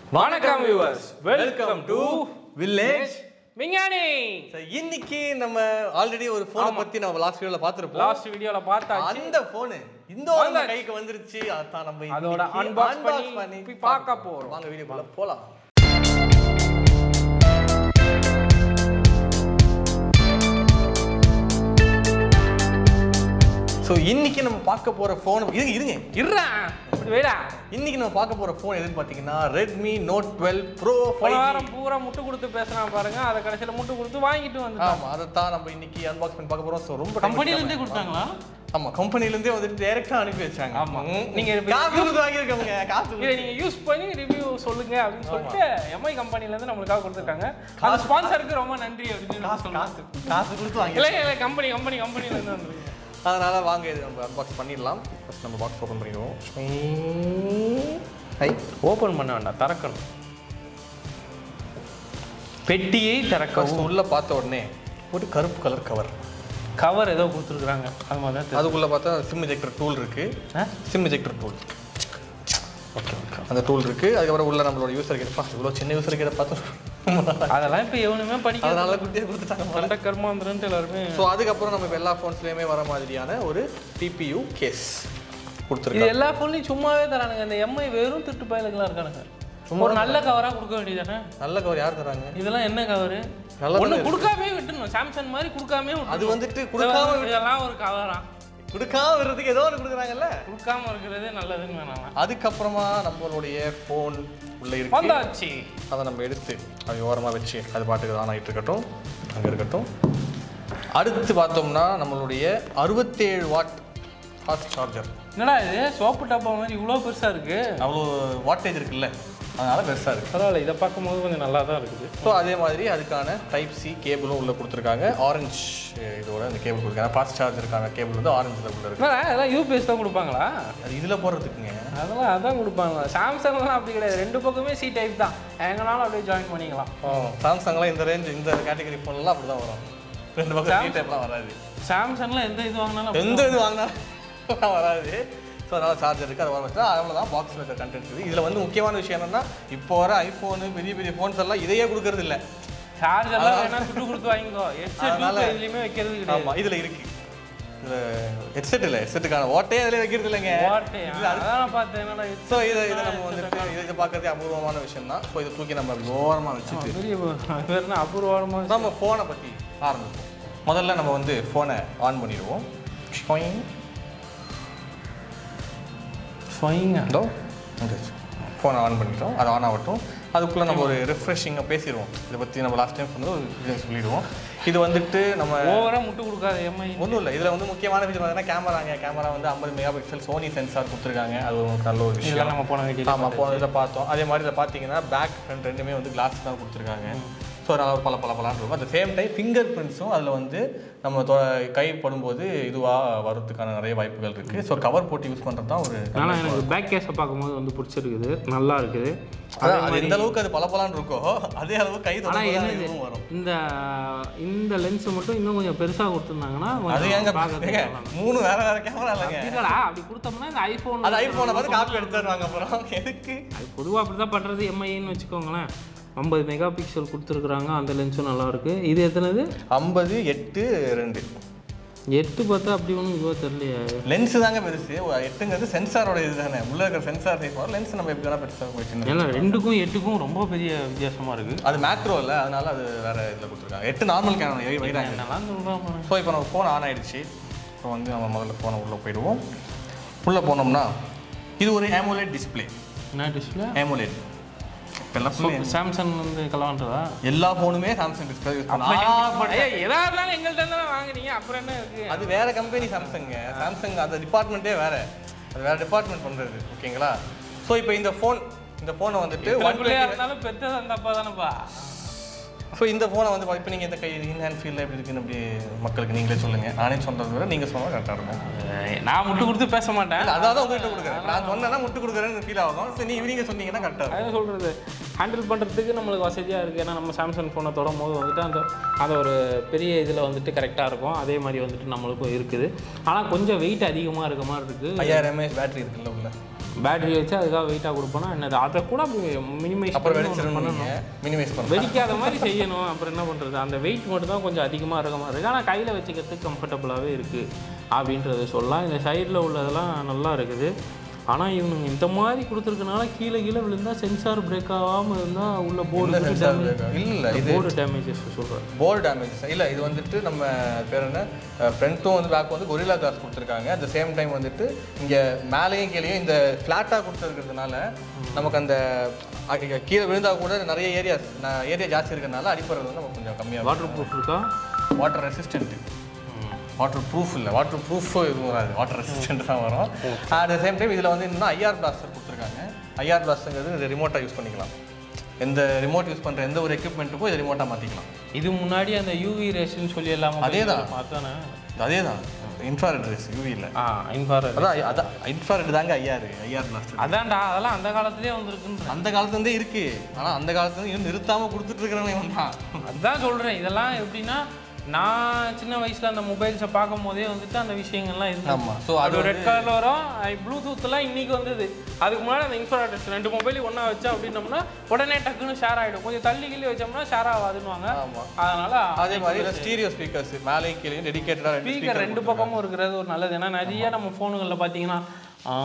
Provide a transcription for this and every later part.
வணக்கம் viewers welcome to village விஞ்ஞானி இன்னைக்கு நம்ம ஆல்ரெடி ஒரு போனை பத்தி நம்ம லாஸ்ட் வீடியோல பாத்துருப்போம் லாஸ்ட் வீடியோல பார்த்தாச்சு அந்த போனு இந்த ஒரு நம்ம வந்தாச்சு. கைக்கு வந்துருச்சு அதான் நம்ம அதோட இன்னைக்கு unbox unbox பண்ணி போய் பார்க்க போறோம். வாங்க வீடியோக்குள்ள போலாம் ஸோ இன்னைக்கு நம்ம பார்க்க போற ஃபோன் இருங்க இருங்க இருடா இப்படி வைடா இன்னைக்கு நம்ம பார்க்க போற ஃபோன் எதுன்னு பார்த்தீங்கன்னா ரெட்மி நோட் டுவெல் ப்ரோ போன ஃபைவ் வாரம் பூரா முட்டு கொடுத்து பேசுறான் பாருங்க அதை கடைசியில முட்டு கொடுத்து வாங்கிட்டு வந்து ஆமா அதை தான் நம்ம இன்னைக்கு அன்பாக்ஸ் பண்ணி பார்க்க போறோம் ஸோ ரொம்ப time கம்பெனில இருந்தே எடுக்காம. கொடுத்தாங்களா ஆமா கம்பெனில இருந்தே வந்துட்டு டைரக்டா அனுப்பி வச்சாங்க ஆமா. ம். நீங்க இப்ப காசு கொடுத்து வாங்கியிருக்கவங்க காசு இதை கொடுத்து. நீங்க யூஸ் பண்ணி ரிவ்யூ சொல்லுங்க அப்படின்னு சொல்லிட்டு எம்ஐ கம்பெனில இருந்து நம்மளுக்காக கொடுத்துருக்காங்க அந்த ஸ்பான்சருக்கு ரொம்ப நன்றி அப்படின்னு காசு சொல்லுங்க காசு காசு கொடுத்து வாங்கி இல்லை இல்லை கம்பெனி கம்பெனி கம்பெனில இருந்து வந்துருக்கு அதனால வாங்க இது நம்ம அன்பாக்ஸ் பண்ணிடலாம் ஃபர்ஸ்ட் நம்ம பாக்ஸ் ஓபன் பண்ணிடுவோம் ஹை ஓபன் பண்ண வேண்டாம் திறக்கணும் பெட்டியை திறக்கவும் ஃபர்ஸ்ட் உள்ள பார்த்த உடனே ஒரு கருப்பு கலர் கவர் கவர் ஏதோ கொடுத்துருக்குறாங்க அது மாதிரி தான் தெரியும். அதுக்குள்ள பார்த்தா சிம் எஜெக்டர் டூல் இருக்கு ஆ? SIM ejector tool okay okay அந்த டூல் இருக்கு அதுக்கப்புறம் உள்ள நம்மளோட யூசர் கிட்ட இவ்வளோ சின்ன யூசர் கிட்ட பார்த்து அதெல்லாம் இப்போ எவனுமே படிக்க அதனால குட்டியாக கொடுத்துட்டாங்க மண்ட கர்மாந்திரன்ட்டு எல்லாருமே ஸோ அதுக்கப்புறம் நம்ம இப்ப எல்லா ஃபோன்ஸ்லேயுமே வர மாதிரியான ஒரு டிபியூ கேஸ் இது கொடுத்துருக்காங்க எல்லா ஃபோன்லையும் சும்மாவே தரானுங்க இந்த எம்ஐ வெறும் திட்டு பயலுங்களா இருக்கானுங்க ஒரு நல்ல கவரா கொடுக்க வேண்டியதானே நல்ல கவர் யார் தராங்க இதெல்லாம் என்ன கவரு நல்லதானே ஒண்ணு கொடுக்காமே விட்டுணும் சாம்சங் மாதிரி கொடுக்காமே விட்டுணும். அது வந்துட்டு கொடுக்காம இதெல்லாம் இதெல்லாம் ஒரு கவரா கொடுக்காம விடுறதுக்கு ஏதோ ஒன்று கொடுக்குறாங்கல்ல கொடுக்காம இருக்கிறதே நல்லதுன்னு வேணாம் அதுக்கப்புறமா நம்மளுடைய ஃபோன் உள்ள இருக்கு வந்தாச்சு அதை நம்ம எடுத்து அது ஓரமாக வச்சு அது பாட்டுக்கு ஆன் ஆகிட்டு இருக்கட்டும் அங்கே இருக்கட்டும் அடுத்து பார்த்தோம்னா நம்மளுடைய அறுபத்தேழு வாட் ஃபாஸ்ட் சார்ஜர் என்னடா இது சோப்பு டப்பா மாதிரி இவ்வளோ பெருசா இருக்கு அவ்வளோ வாட்டேஜ் இருக்குல்ல அதனால பெருசாக இருக்கு பரவாயில்ல இதை பார்க்கும்போது கொஞ்சம் நல்லா தான் இருக்குது ஸோ அதே மாதிரி அதுக்கான டைப் சி கேபிளும் உள்ளே கொடுத்துருக்காங்க ஆரஞ்சு இதோட அந்த கேபிள் கொடுத்துருக்காங்க ஃபாஸ்ட் சார்ஜருக்கான கேபிள் வந்து ஆரஞ்சில் உள்ள இருக்கு என்னடா இதெல்லாம் யூபிஎஸ் தான் கொடுப்பாங்களா அது இதில் போடுறதுக்குங்க அதெல்லாம் அதான் கொடுப்பாங்க சாம்சங்லாம் அப்படி கிடையாது ரெண்டு பக்கமே சி டைப் தான் எங்கனாலும் அப்படியே ஜாயின் பண்ணிக்கலாம் சாம்சங்லாம் இந்த ரேஞ்ச் இந்த கேட்டகரி ஃபோன்லாம் அப்படி தான் வரும் ரெண்டு பக்கம் சி டைப்லாம் வராது சாம்சங்ல எந்த இது வாங்கினாலும் எந்த இது வாங்கினாலும் வராது ஸோ அதனால் சார்ஜர் இருக்குது அது வர வச்சா அவ்வளோதான் பாக்ஸில் இருக்க கண்டென்ட் இருக்குது இதில் வந்து முக்கியமான விஷயம் என்னன்னா இப்போ வர ஐஃபோனு பெரிய பெரிய ஃபோன்ஸ் எல்லாம் இதையே கொடுக்கறது இல்லை சார்ஜர்லாம் வேணா சுட்டு கொடுத்து வாங்கிக்கோ ஹெட்செட் அதனால- எதுலையுமே வைக்கிறது கிடையாது ஆமாம் இதில் இருக்குது இதில் ஹெட்செட் இல்லை ஹெட்செட்டுக்கான ஓட்டே அதில் வைக்கிறது இல்லைங்க வாட்டே அதான் நான் பார்த்தேன் என்னடா இது ஸோ இதை இதை நம்ம வந்துட்டு இதை இதை பார்க்கறதே அபூர்வமான விஷயம் தான் ஸோ இதை தூக்கி நம்ம ஓரமாக வச்சுட்டு பெரிய பேர் என்ன அபூர்வமா நம்ம ஃபோனை பற்றி ஆரம்பிப்போம் முதல்ல நம்ம வந்து ஃபோனை ஆன் பண்ணிடுவோம் Shpoing. ஸ்வைங்க இதோ ஃபோனை ஆன் பண்ணிட்டோம் அது ஆன் ஆகட்டும் அதுக்குள்ளே நம்ம ஒரு ரெஃப்ரெஷிங்காக பேசிடுவோம் இதை பற்றி நம்ம லாஸ்ட் டைம் சொன்னது ஒரு விஷயம் சொல்லிடுவோம் இது வந்துட்டு நம்ம ஓவரா முட்டு கொடுக்காத எம்ஐ ஒன்றும் இல்லை இதில் வந்து முக்கியமான விஷயம் பார்த்தீங்கன்னா கேமராங்க கேமரா வந்து ஐம்பது மெகா பிக்சல் சோனி சென்சார் கொடுத்துருக்காங்க அது ஒரு நல்ல ஒரு விஷயம் இதெல்லாம் நம்ம போன வீட்டில் ஆமாம் போன இதில் பார்த்தோம் அதே மாதிரி இதில் பார்த்தீங்கன்னா பேக் ஃப்ரண்ட் ரெண்டுமே வந்து கிளாஸ் தான் கொடுத்துருக்காங்க ஸோ நல்லா ஒரு பல பல பலான்னு இருக்கும் அட் சேம் டைம் ஃபிங்கர் பிரிண்ட்ஸும் அதில் வந்து நம்ம தொ- கை படும்போது இதுவாக வரதுக்கான நிறைய வாய்ப்புகள் இருக்குது ஸோ கவர் போட்டு யூஸ் பண்ணுறது தான் ஒரு ஆனால் எனக்கு பேக் கேஸை பார்க்கும்போது வந்து பிடிச்சிருக்குது நல்லா இருக்குது அதான் அது எந்த அளவுக்கு அது பல பலான்னு இருக்கோ அதே அளவு கை ஆனால் தொடர்ந்து என்னது இதுவும் வரும் இந்த இந்த லென்ஸ் மட்டும் இன்னும் கொஞ்சம் பெருசாக கொடுத்துருந்தாங்கன்னா அது கொஞ்சம் ஏங்க பார்க்கறதுக்கு ஏங்க, நல்லா இருக்கும். மூணு வேற வேற கேமரா இல்லைங்க இல்லடா அப்படி கொடுத்தோம்னா இந்த ஐஃபோன் அது ஐஃபோனை பார்த்து காப்பி எடுத்துருவாங்க அப்புறம் எதுக்கு அது பொதுவாக அப்படி தான் பண்ணுறது எம்ஐன்னு வச்சுக்கோங்களேன் ஐம்பது மெகா பிக்சல் கொடுத்துருக்குறாங்க அந்த லென்ஸும் நல்லா இருக்கு இது எத்தனது ஐம்பது எட்டு ரெண்டு எட்டு பார்த்தா அப்படி ஒன்றும் இதுவாக தெரியலையே லென்ஸ் தாங்க பெருசு ஒரு எட்டுங்கிறது சென்சாரோட இது தானே உள்ள இருக்கிற சென்சார் சைஸ் லென்ஸ் நம்ம எப்படி வேணா பெருசாக போய் சின்ன ஏன்னா ரெண்டுக்கும் எட்டுக்கும் ரொம்ப பெரிய வித்தியாசமாக இருக்குது அது மேக்ரோ இல்லை அதனால அது வேற இதில் கொடுத்துருக்காங்க எட்டு நார்மல் கேமரா வைடாங்க என்னெல்லாம் சொல்கிறாங்க ஸோ இப்போ நம்ம ஃபோன் ஆன் ஆயிடுச்சு இப்போ வந்து நம்ம முதல்ல ஃபோனை உள்ளே போயிடுவோம் உள்ளே போனோம்னா இது ஒரு AMOLED டிஸ்ப்ளே என்ன டிஸ்பிளே AMOLED இப்போ எல்லாம் full சாம்சங் வந்து கலவான்றதா எல்லா ஃபோனுமே சாம்சங் டிஸ்பிளே யூஸ் பண்ணலாம் எதா இருந்தாலும் எங்கள்கிட்ட தானே வாங்குறீங்க அப்புறம் என்ன இருக்கு அது வேற கம்பெனி சாம்சங்க சாம்சங் அந்த டிபார்ட்மெண்ட்டே வேற அது வேற டிபார்ட்மெண்ட் பண்றது ஓகேங்களா ஸோ இப்போ இந்த ஃபோன் இந்த ஃபோனை வந்துட்டு ஒன் பிள்ளையா இருந்தாலும் பெற்றது அந்த அப்பா தானேப்பா ஸோ இந்த ஃபோனை வந்து இப்போ நீங்கள் இந்த கை இன்ஹேண்ட் ஃபீல்டில் எப்படி இருக்குன்னு அப்படி மக்களுக்கு நீங்களே சொல்லுங்க நானே சொல்றதை விட நீங்கள் சொன்னால் கரெக்டாக இருக்கும் நான் முட்டு கொடுத்து பேச மாட்டேன் இல்ல, அதான் உங்கள்கிட்ட கொடுக்குறேன் நான் சொன்னேன்னா முட்டு கொடுக்குறேன்னு ஃபீல் ஆகும் சரி நீ நீங்கள் சொன்னீங்கன்னா கரெக்டாக இருக்கும் அதான் சொல்கிறது ஹேண்டில் பண்ணுறதுக்கு நம்மளுக்கு வசதியாக இருக்குது ஏன்னா நம்ம சாம்சங் ஃபோனை தொடும் போது வந்துட்டு அந்த அந்த ஒரு பெரிய இதில் வந்துட்டு கரெக்டாக இருக்கும் அதே மாதிரி வந்துட்டு நம்மளுக்கும் இருக்குது ஆனால் கொஞ்சம் வெயிட் அதிகமாக இருக்க மாதிரி இருக்குது ஐயாயிரம் எம்ஏஹெச் பேட்டரி இருக்குல்ல உள்ள பேட்டரி வச்சு அதுக்காக வெயிட்டாக கொடுப்போம்னா என்னது அதை கூட மினிமைஸ் அப்புறம் வெடிச்சிடணும் மினிமைஸ் பண்ணலாம் வெடிக்காத மாதிரி செய்யணும் அப்புறம் என்ன பண்ணுறது அந்த வெயிட் மட்டும் தான் கொஞ்சம் அதிகமாக இருக்க மாதிரி இருக்குது ஆனால் கையில் வச்சுக்கிறதுக்கு கம்ஃபர்டபுளாகவே இருக்குது அப்படின்றத சொல்லலாம் இந்த சைடில் உள்ளதெல்லாம் நல்லா இருக்குது ஆனால் இவனுங்க இந்த மாதிரி கொடுத்துருக்கனால கீழே கீழே விழுந்தா சென்சார் பிரேக் ஆகாமல் இருந்தால் உள்ள போர்டு சென்சார் இல்லை இல்லை இது போர்டு டேமேஜஸ் சொல்கிறேன் போல் டேமேஜஸ் இல்லை இது வந்துட்டு நம்ம பேர் என்ன ஃப்ரண்ட்டும் வந்து பேக் வந்து கொரில்லா கிளாஸ் கொடுத்துருக்காங்க அட் த சேம் டைம் வந்துட்டு இங்கே மேலேயும் கீழேயும் இந்த ஃப்ளாட்டாக கொடுத்துருக்கிறதுனால நமக்கு அந்த அ- இங்க கீழே விழுந்தா கூட நிறைய ஏரியா ஏரியா ஜாஸ்தி இருக்கிறதுனால அடிப்படுறது வந்து நமக்கு கொஞ்சம் கம்மியாக வாட்டர் ப்ரூஃப் இருக்கா வாட்டர் ரெசிஸ்டன்ட் வாட்டர் ப்ரூஃப் இல்லை வாட்டர் ப்ரூஃப் எதுவும் வராது வாட்டர் ரெசிஸ்டன்ட் தான் வரும் அட் த சேம் டைம் இதில் வந்து இன்னும் ஐஆர் பிளாஸ்டர் கொடுத்துருக்காங்க ஐஆர் பிளாஸ்டருங்கிறது இந்த ரிமோட்டாக யூஸ் பண்ணிக்கலாம் எந்த ரிமோட் யூஸ் பண்ணுற எந்த ஒரு எக்யூப்மெண்ட்டுக்கும் இது ரிமோட்டாக மாற்றிக்கலாம் இது முன்னாடி அந்த யூவி ரேஸ்ன்னு சொல்லி எல்லாம் அதேதான். பார்த்தானே அதே தான் இன்ஃப்ராரெட் ரேஸ் யூவியில் ஆ இன்ஃபாரட் அதான் அதான் இன்ஃப்ராரெட் தாங்க ஐஆர் ஐஆர் பிளாஸ்டர் அதான்டா அதெல்லாம் அந்த காலத்துலேயே வந்திருக்குன்ற அந்த காலத்துலேருந்தே இருக்கு ஆனால் அந்த காலத்துல இன்னும் நிறுத்தாமல் கொடுத்துட்டு இருக்கிறவங்க இவன் தான் அதான் சொல்கிறேன் இதெல்லாம் எப்படின்னா நான் சின்ன வயசில் அந்த மொபைல்ஸை பார்க்கும் போதே வந்துட்டு அந்த விஷயங்கள்லாம் இருக்கு ஆமா. So அது ரெட் கலரில் வரும் ப்ளூடூத்லாம் இன்னைக்கு வந்தது அதுக்கு முன்னாடி அந்த இன்ஃப்ராடெக்ஸ் ரெண்டு மொபைலையும் ஒன்றா வச்சா அப்படின்னம்னா உடனே டக்குன்னு ஷேர் ஆகிடும் கொஞ்சம் தள்ளி கிள்ளி வச்சோம்னா ஷேர் ஆகாதுன்னுவாங்க ஆமா. அதனால அதே மாதிரி இதில் ஸ்டீரியோ ஸ்பீக்கர்ஸ் மேலேயும் கீழே டெடிக்கேட்டடாக ரெண்டு ஸ்பீக்கர் ரெண்டு பக்கமும் இருக்கிறது ஒரு நல்லது ஏன்னா நிறைய நம்ம ஃபோனுகளில் பார்த்தீங்கன்னா ஆ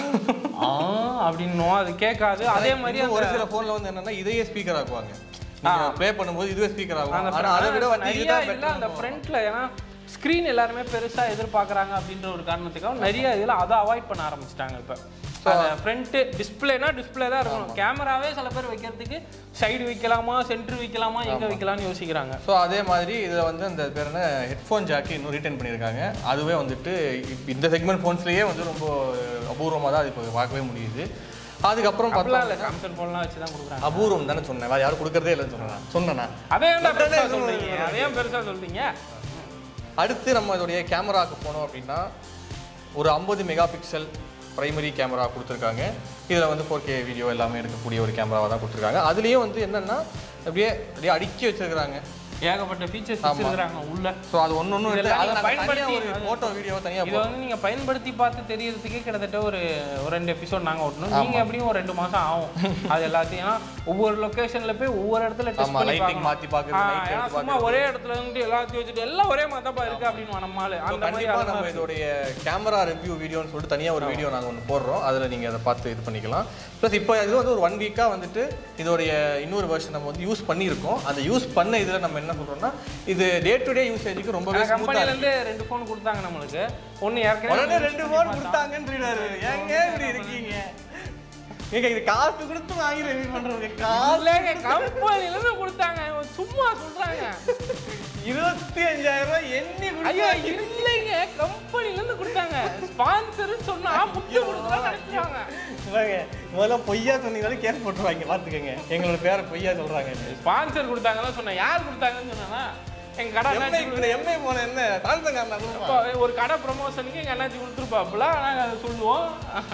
ஆ அப்படின்னும் அது கேட்காது அதே மாதிரி இன்னும் ஒரு சில ஃபோனில் வந்து என்னன்னா இதையே ஸ்பீக்கர் ஆக்குவாங்க நீங்க ப்ளே பண்ணும்போது இதுவே ஸ்பீக்கர் ஆகும் ஆனா அதை விட வந்து நிறைய இதுதான் இல்ல அந்த ஃப்ரண்ட்ல ஏன்னா ஸ்க்ரீன் எல்லாருமே பெருசா எதிர்பார்க்கறாங்க அப்படின்ற ஒரு காரணத்துக்காக நிறைய இதுல அதை அவாய்ட் பண்ண ஆரம்பிச்சிட்டாங்க இப்ப அந்த ஃப்ரண்ட் டிஸ்பிளேனா டிஸ்பிளே தான் இருக்கணும் கேமராவே சில பேர் வைக்கிறதுக்கு சைடு வைக்கலாமா சென்டர் வைக்கலாமா எங்க வைக்கலாம்னு யோசிக்கிறாங்க ஸோ அதே மாதிரி இதில் வந்து அந்த பேர் என்ன ஹெட்ஃபோன் ஜாக்கி இன்னும் ரீட்டைன் பண்ணியிருக்காங்க அதுவே வந்துட்டு இப்ப இந்த செக்மெண்ட் ஃபோன்ஸ்லேயே வந்து ரொம்ப அபூர்வமாக தான் அது இப்போ பார்க்கவே முடியுது அதுக்கப்புறம் பார்த்தா அப்படிலாம் இல்ல சாம்சங் போன்லாம் வச்சு தான் கொடுக்குறாங்க அபூர்வம் தானே சொன்னேன் வேறு யாரும் கொடுக்கறதே இல்லைன்னு சொன்னேன் சொன்னேன்னா அதே ஏன்டா பெருசா சொல்றீங்க அதே ஏன் பெருசா சொல்றீங்க அடுத்து நம்ம இதோடைய கேமராக்கு போனோம் அப்படின்னா ஒரு ஐம்பது மெகா பிக்சல் பிரைமரி கேமரா கொடுத்துருக்காங்க இதில் வந்து ஃபோர் கே வீடியோ எல்லாமே எடுக்கக்கூடிய ஒரு கேமராவை தான் கொடுத்துருக்காங்க அதுலேயும் வந்து என்னென்னா அப்படியே அப்படியே அடுக்கி வச்சிருக்கிறாங்க ஏகப்பட்ட ஃபீச்சர்ஸ் வச்சிருக்காங்க உள்ள ஸோ அது ஒன்று ஒன்று இதெல்லாம் அதில் நீங்க பயன்படுத்தி- ஒரு ஃபோட்டோ வீடியோ தனியாக இதை வந்து நீங்க பயன்படுத்தி பார்த்து தெரியறதுக்கே கிட்டத்தட்ட ஒரு ஒரு ரெண்டு எபிசோட் நாங்க ஓட்டணும் நீங்க எப்படியும் ஒரு ரெண்டு மாசம் ஆகும் அது எல்லாத்தையும் ஏன்னா ஒவ்வொரு லொகேஷன்ல போய் ஒவ்வொரு இடத்துல டெஸ்ட் ஆமா, பண்ணி lighting பார்க்கணும். மாத்தி பார்க்கறது, ஆ, light ஏன்னா எடுத்து சும்மா ஒரே இடத்துல இருந்து எல்லாத்தையும் வச்சுட்டு எல்லாம் ஒரே மாதிரி தான் இருக்கு அப்படின்னு நம்மால அந்த மாதிரி கண்டிப்பாக அதெல்லாம் நம்ம இதோடைய கேமரா ரிவ்யூ வீடியோன்னு சொல்லிட்டு தனியாக ஒரு வீடியோ நாங்கள் ஒன்று போடுறோம் அதில் நீங்கள் அதை பார்த்து இது பண்ணிக்கலாம் ப்ளஸ் இப்போ இது வந்து ஒரு ஒன் வீக்காக வந்துட்டு இதோடைய இன்னொரு வெர்ஷன் நம்ம வந்து யூஸ் பண்ணியிருக்கோம் அந்த யூஸ் பண்ண இதில் நம்ம என்ன சொல்கிறோம்னா இது டே டு டே யூசேஜுக்கு ரொம்பவே ஸ்மூத்தாக கம்பெனில இருந்து ரெண்டு ஃபோன் கொடுத்தாங்க நம்மளுக்கு ஒன்னு ஏற்கனவே உடனே ரெண்டு ஃபோன் கொடுத்தாங்கன்றாரு ஏங்க இப்படி இருக்கீங்க ஏங்க இது காசு கொடுத்து வாங்கி ரிவ்யூ பண்ணுறது காசு இல்லைங்க கம்பெனில இருந்து கொடுத்தாங்க இவன் சும்மா சொல்றாங்க இருபத்தி அஞ்சாயிரம் ரூபாய் எண்ணி ஐயோ இல்லைங்க கம்பெனில இருந்து கொடுத்தாங்க ஸ்பான்சர் சொன்னா முட்டு கொடுக்குறாங்க நினைச்சாங்க கொடுத்தாங்க முதல்ல பொய்யா சொன்னீங்கனாலும் கேஸ் போட்டுருவாங்க பார்த்துக்கோங்க எங்களோட பேரை பொய்யா சொல்கிறாங்க ஸ்பான்சர் கொடுத்தாங்கன்னு சொன்னேன் யார் கொடுத்தாங்கன்னு சொன்னா எங்க கடை எம்ஐ அண்ணாச்சி எம்ஐ போன என்ன சாம்சங் அண்ணா அப்பா, ஒரு கடை ப்ரொமோஷனுக்கு எங்க அண்ணாச்சி கொடுத்துருப்பாப்புல நாங்க அதை சொல்லுவோம்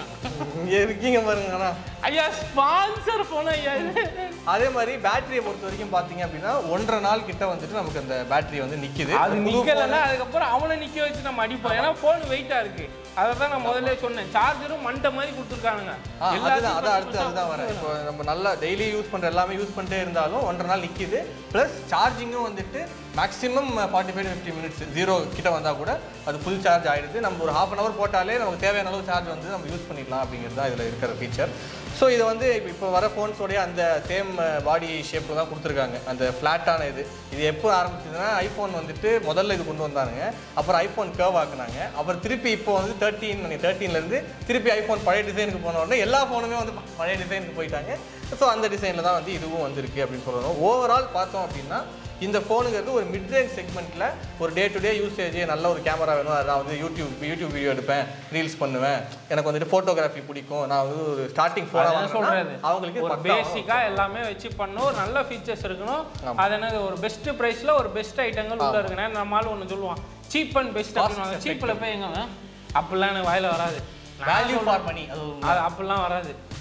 இங்க இருக்கீங்க பாருங்க அண்ணா ஐயா ஸ்பான்சர் போன ஐயா இது அதே மாதிரி பேட்டரியை பொறுத்த வரைக்கும் பார்த்தீங்க அப்படின்னா ஒன்றரை நாள் கிட்ட வந்துட்டு நமக்கு அந்த பேட்டரி வந்து நிக்குது அது புது நிக்கலன்னா அதுக்கப்புறம் அவனை நிக்க வச்சு நம்ம அடிப்போம் ஏன்னா போன் வெயிட்டா இருக்கு அதை தான் நான் முதல்ல சொன்னேன் சார்ஜரும் மண்டை மாதிரி கொடுத்துருக்காங்க ஆ, அதுதான் அதான் அடுத்து அதுதான் வரேன் இப்போ நம்ம நல்லா டெய்லி யூஸ் பண்ற எல்லாமே யூஸ் பண்ணிட்டே இருந்தாலும் ஒன்றரை நாள் நிக்குது ப்ளஸ் சார்ஜிங்கும் வந்துட்டு maximum forty five fifty minutes zero கிட்ட வந்தா கூட அது ஃபுல் சார்ஜ் ஆயிடுது நம்ம ஒரு ஹாஃப் அன் அவர் போட்டாலே நமக்கு தேவையான அளவு சார்ஜ் வந்து நம்ம யூஸ் பண்ணிக்கலாம் அப்படிங்கிறது தான் இதில் இருக்கிற ஃபீச்சர் ஸோ இது வந்து இப்போ இப்போ வர ஃபோன்ஸோடைய அந்த சேம் பாடி ஷேப் தான் கொடுத்துருக்காங்க அந்த ஃப்ளாட்டான இது இது எப்போ ஆரம்பிச்சதுன்னா ஐஃபோன் வந்துட்டு முதல்ல இது கொண்டு வந்தாங்க அப்புறம் ஐஃபோன் கர்வ் ஆக்குனாங்க அப்புறம் திருப்பி இப்போ வந்து தேர்ட்டீன் தேர்ட்டீன்லேருந்து திருப்பி ஐஃபோன் பழைய டிசைனுக்கு போன உடனே எல்லா ஃபோனுமே வந்து பழைய டிசைனுக்கு போயிட்டாங்க ஸோ அந்த டிசைனில் தான் வந்து இதுவும் வந்திருக்கு அப்படின்னு சொல்லணும் ஓவரால் பார்த்தோம் அப்படின்னா இந்த ஃபோனுங்கிறது ஒரு மிட் ரேஞ்ச் செக்மெண்ட்டில் ஒரு டே டு டே யூசேஜ் நல்ல ஒரு கேமரா வேணும் அதை நான் வந்து யூடியூப் யூடியூப் வீடியோ எடுப்பேன் ரீல்ஸ் பண்ணுவேன் எனக்கு வந்துட்டு ஃபோட்டோகிராஃபி பிடிக்கும் நான் வந்து ஒரு ஸ்டார்டிங் அதான் சொல்றது ஃபோனாக அவங்களுக்கு ஒரு பக்கா பேசிக்கா எல்லாமே வச்சு பண்ணணும் ஒரு நல்ல ஃபீச்சர்ஸ் இருக்கணும் அது என்னது ஒரு பெஸ்ட் பிரைஸ்ல ஒரு பெஸ்ட் ஐட்டங்கள் உள்ள இருக்குன்னா நம்மளால ஒன்று சொல்லுவான் சீப் அண்ட் பெஸ்ட் அப்படின்னு சீப்பில் போய் எங்க அப்படிலாம் எனக்கு வாயில வராது நான் வேல்யூ சொல்றேன். ஃபார் மணி அது ஒரு அது அப்படிலாம் வராது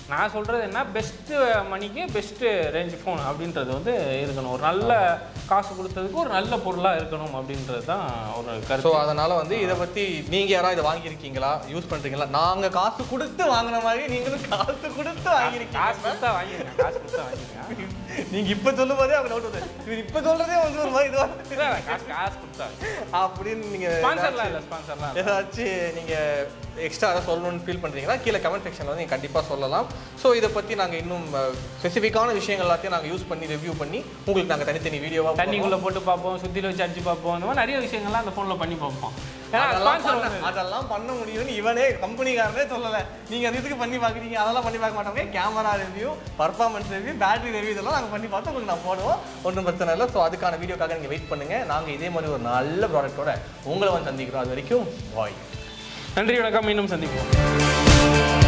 நான் சொல்கிறது என்ன பெஸ்ட்டு மணிக்கு பெஸ்ட்டு ரேஞ்ச் ஃபோன் அப்படின்றது வந்து இருக்கணும் ஒரு நல்ல காசு கொடுத்ததுக்கு ஒரு நல்ல பொருளாக இருக்கணும் அப்படின்றது தான் ஒரு ஸோ கருத்து அதனால வந்து இதை பற்றி நீங்கள் யாராவது இதை வாங்கியிருக்கீங்களா யூஸ் பண்ணுறீங்களா நாங்கள் காசு கொடுத்து வாங்கின மாதிரி நீங்களும் காசு கொடுத்து வாங்கியிருக்கீங்க காசு கொடுத்தா வாங்கிருக்கேன் காசு கொடுத்தா வாங்கிருக்கேன் நீங்கள் இப்போ சொல்லும் போதே அவங்க டவுட் வருது இவர் இப்போ சொல்கிறதே வந்து ஒரு மாதிரி இதுவாக இல்லை, இல்லை, காசு காசு கொடுத்தா அப்படின்னு நீங்கள் ஸ்பான்சர்லாம் இல்லை ஸ்பான்சர்லாம் இல்லை ஏதாச்சும் நீங்கள் எக்ஸ்ட்ரா அதை சொல்லணும்னு ஃபீல் பண்ணுறீங்கன்னா கீழே கமெண்ட் செக்ஷனில் வந்து நீங்கள் கண்டிப்பாக சொல்லலாம் ஸோ இதை பற்றி நாங்கள் இன்னும் ஸ்பெசிஃபிக்கான விஷயங்கள் எல்லாத்தையும் நாங்கள் யூஸ் பண்ணி ரிவ்யூ பண்ணி உங்களுக்கு நாங்கள் தனித்தனி வீடியோவாக தண்ணிக்குள்ளே போட்டு பார்ப்போம் சுத்தில வச்சு அடிச்சு பார்ப்போம் இந்த மாதிரி நிறைய விஷயங்கள்லாம் அந்த ஃபோனில் பண்ணி பார்ப்போம் ஏன்னா அதெல்லாம் ஸ்பான்சர் பண்ண- அதெல்லாம் பண்ண முடியும்னு இவனே கம்பெனிக்காரனே சொல்லலை நீங்கள் அது இதுக்கு பண்ணி பார்க்குறீங்க அதெல்லாம் பண்ணி பார்க்க மாட்டோங்க camera review performance review battery review இதெல்லாம் நாங்கள் பண்ணி பார்த்து உங்களுக்கு நான் போடுவோம் ஒன்றும் பிரச்சனை இல்லை ஸோ அதுக்கான வீடியோக்காக நீங்கள் வெயிட் பண்ணுங்கள் நாங்கள் இதே மாதிரி ஒரு நல்ல ப்ராடக்ட்டோட உங்களை வந்து சந்திக்கிறோம் அது வரைக்கும் வாய் நன்றி வணக்கம் மீண்டும் சந்திப்போம்